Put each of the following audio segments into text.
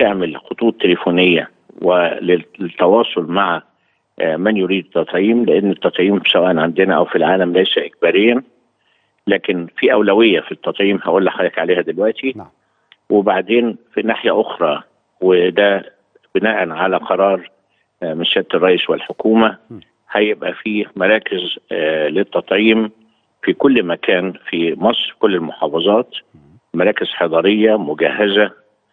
تعمل خطوط تليفونيه وللتواصل مع آه، من يريد التطعيم لان التطعيم سواء عندنا او في العالم ليس اجباريا لكن في اولويه في التطعيم هقول لحضرتك عليها دلوقتي نعم. وبعدين في ناحيه اخرى وده بناء على قرار آه، من سياده الرئيس والحكومه م. هيبقى في مراكز آه، للتطعيم في كل مكان في مصر كل المحافظات مراكز حضاريه مجهزه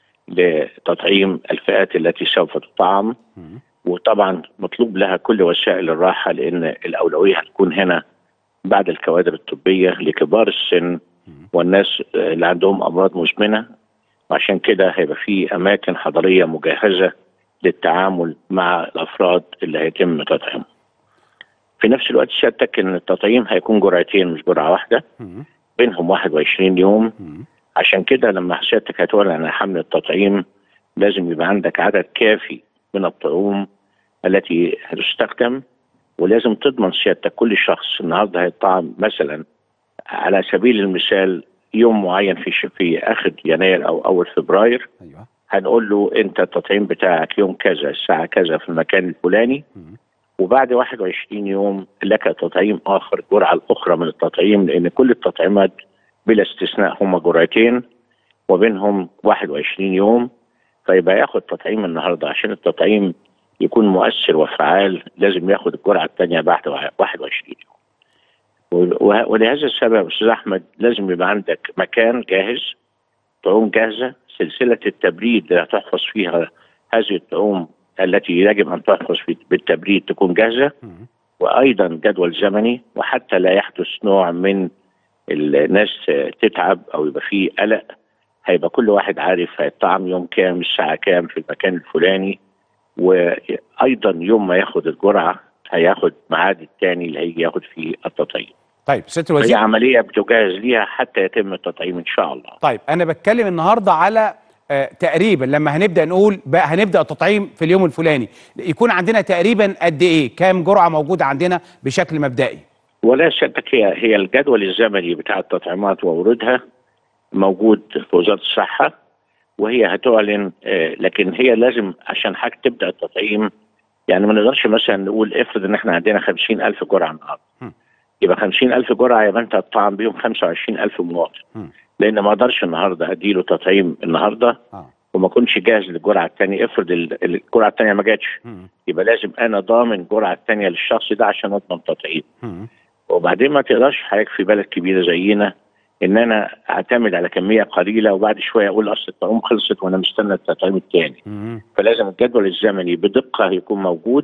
لتطعيم الفئات التي سوف تطعم مم. وطبعا مطلوب لها كل وسائل الراحه لان الاولويه هتكون هنا بعد الكوادر الطبيه لكبار السن والناس اللي عندهم امراض مزمنه وعشان كده هيبقى في اماكن حضريه مجهزه للتعامل مع الافراد اللي هيتم تطعيمهم. في نفس الوقت سيادتك ان التطعيم هيكون جرعتين مش جرعه واحده مم. بينهم 21 يوم مم. عشان كده لما سيادتك هتعلن عن حمل التطعيم لازم يبقى عندك عدد كافي من الطعوم التي هتستخدم ولازم تضمن سيادتك كل شخص النهارده هيطعم مثلا على سبيل المثال يوم معين في ش- في اخر يناير او اول فبراير ايوه هنقول له انت التطعيم بتاعك يوم كذا الساعه كذا في المكان الفلاني مم. وبعد 21 يوم لك تطعيم اخر الجرعه الاخرى من التطعيم لان كل التطعيمات بلا استثناء هم جرعتين وبينهم 21 يوم فيبقى ياخد تطعيم النهارده عشان التطعيم يكون مؤثر وفعال لازم ياخد الجرعه الثانيه بعد 21 يوم. وه- ولهذا السبب استاذ احمد لازم يبقى عندك مكان جاهز طعوم جاهزه سلسله التبريد اللي هتحفظ فيها هذه الطعوم التي يجب ان تحفظ في بالتبريد تكون جاهزه مم. وايضا جدول زمني وحتى لا يحدث نوع من الناس تتعب او يبقى فيه قلق هيبقى كل واحد عارف هيطعم يوم كام الساعه كام في المكان الفلاني وايضا يوم ما ياخد الجرعه هياخد ميعاد التاني اللي هيجي ياخد فيه التطعيم طيب سياده هي الوزير عمليه بتجهز ليها حتى يتم التطعيم ان شاء الله طيب انا بتكلم النهارده على آه، تقريبا لما هنبدا نقول بقى هنبدا تطعيم في اليوم الفلاني يكون عندنا تقريبا قد ايه كام جرعه موجوده عندنا بشكل مبدئي ولا شك هي هي الجدول الزمني بتاع التطعيمات وورودها موجود في وزاره الصحه وهي هتعلن آه، لكن هي لازم عشان حضرتك تبدا التطعيم يعني ما نقدرش مثلا نقول افرض ان احنا عندنا 50000 جرعه النهارده م. يبقى 50000 جرعه يبقى انت هتطعم بيهم 25000 مواطن م. لان ما اقدرش النهارده اديله تطعيم النهارده اه وما اكونش جاهز للجرعه الثانيه افرض ال- الجرعه الثانيه ما جاتش مم. يبقى لازم انا ضامن الجرعه الثانيه للشخص ده عشان اضمن تطعيم مم. وبعدين ما تقدرش حضرتك في بلد كبيره زينا ان انا اعتمد على كميه قليله وبعد شويه اقول اصل الطعوم خلصت وانا مستنى التطعيم الثاني مم. فلازم الجدول الزمني بدقه يكون موجود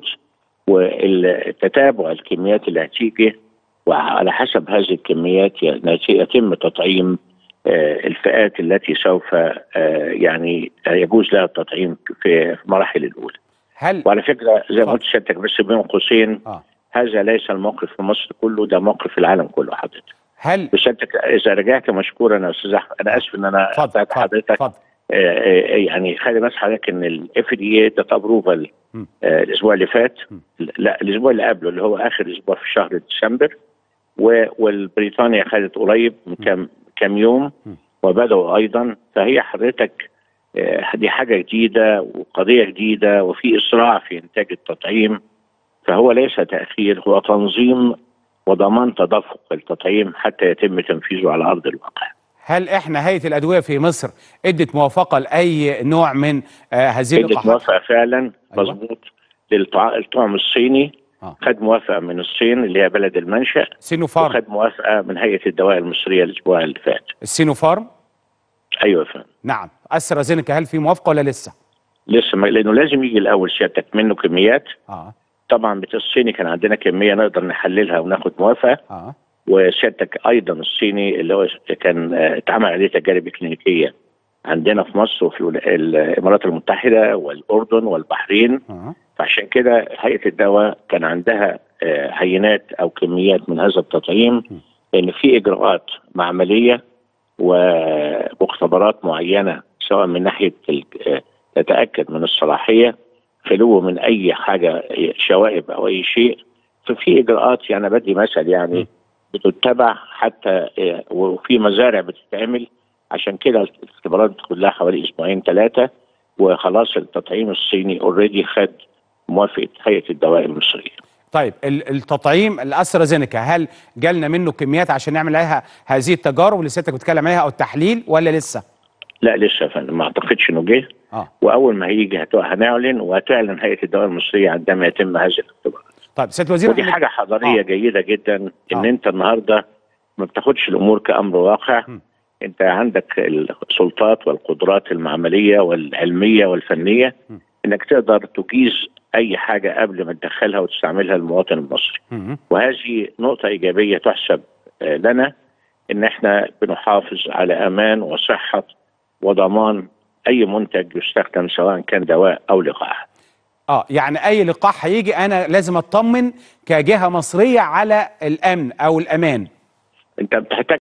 والتتابع الكميات اللي هتيجي وعلى حسب هذه الكميات يتم تطعيم آه، الفئات التي سوف آه، يعني يجوز لها التطعيم في المراحل الاولى هل وعلى فكره زي ما اتفضل. قلت سيادتك بس بين قوسين اه هذا ليس الموقف في مصر كله ده موقف في العالم كله حضرتك هل بسيادتك اذا رجعت مشكورا يا استاذ احمد انا اسف ان انا اتفضل قطعت اتفضل حضرتك اتفضل آه، آه، يعني خلي بس حضرتك ان الاف دي اي ادت ابروفال م. الاسبوع اللي فات م. لا الاسبوع اللي قبله اللي هو اخر اسبوع في شهر ديسمبر و- والبريطانيا خدت قريب من كام كام يوم م. وبداوا ايضا فهي حضرتك آه، دي حاجه جديده وقضيه جديده وفي اسراع في انتاج التطعيم فهو ليس تاخير هو تنظيم وضمان تدفق التطعيم حتى يتم تنفيذه على ارض الواقع. هل احنا هيئه الادويه في مصر ادت موافقه لاي نوع من آه هذه ادت اللقاحات موافقه فعلا أيوة. مظبوط للطعم الصيني آه. خد موافقه من الصين اللي هي بلد المنشا سينوفارم وخد موافقه من هيئه الدواء المصريه الاسبوع اللي فات السينوفارم ايوه يا فندم نعم استرازينيكا هل في موافقه ولا لسه لسه ما لانه لازم يجي الاول سيادتك منه كميات اه طبعا بتاع الصيني كان عندنا كميه نقدر نحللها وناخد موافقه اه وسيادتك ايضا الصيني اللي هو كان آه، اتعمل عليه تجارب كلينيكيه عندنا في مصر وفي الولا- الامارات المتحده والاردن والبحرين اه فعشان كده هيئه الدواء كان عندها آه، عينات او كميات من هذا التطعيم لان في اجراءات معمليه ومختبرات معينه سواء من ناحيه ال- آه، تتاكد من الصلاحيه خلو من اي حاجه شوائب او اي شيء ففي اجراءات يعني بدي مثل يعني بتتبع حتى آه، وفي مزارع بتتعمل عشان كده الاختبارات بتاخد لها حوالي اسبوعين ثلاثه وخلاص التطعيم الصيني اوريدي خد موافقه هيئه الدواء المصريه طيب ال- التطعيم الاسترازينيكا هل جالنا منه كميات عشان نعمل عليها هذه التجارب اللي سيادتك بتتكلم عليها او التحليل ولا لسه؟ لا لسه يا فندم ما اعتقدش انه جه اه واول ما هيجي هت- هنعلن وهتعلن هيئه الدواء المصريه عندما يتم هذا الاختبار طيب سياده الوزير ودي إحنا- حاجه حضاريه آه. جيده جدا ان آه. انت النهارده ما بتاخدش الامور كامر واقع م. انت عندك السلطات والقدرات المعمليه والعلميه والفنيه م. انك تقدر تجيز اي حاجه قبل ما تدخلها وتستعملها المواطن المصري مم. وهذه نقطه ايجابيه تحسب آه، لنا ان احنا بنحافظ على امان وصحه وضمان اي منتج يستخدم سواء كان دواء او لقاح اه يعني اي لقاح هيجي انا لازم اطمن كجهه مصريه على الامن او الامان انت بتحتاج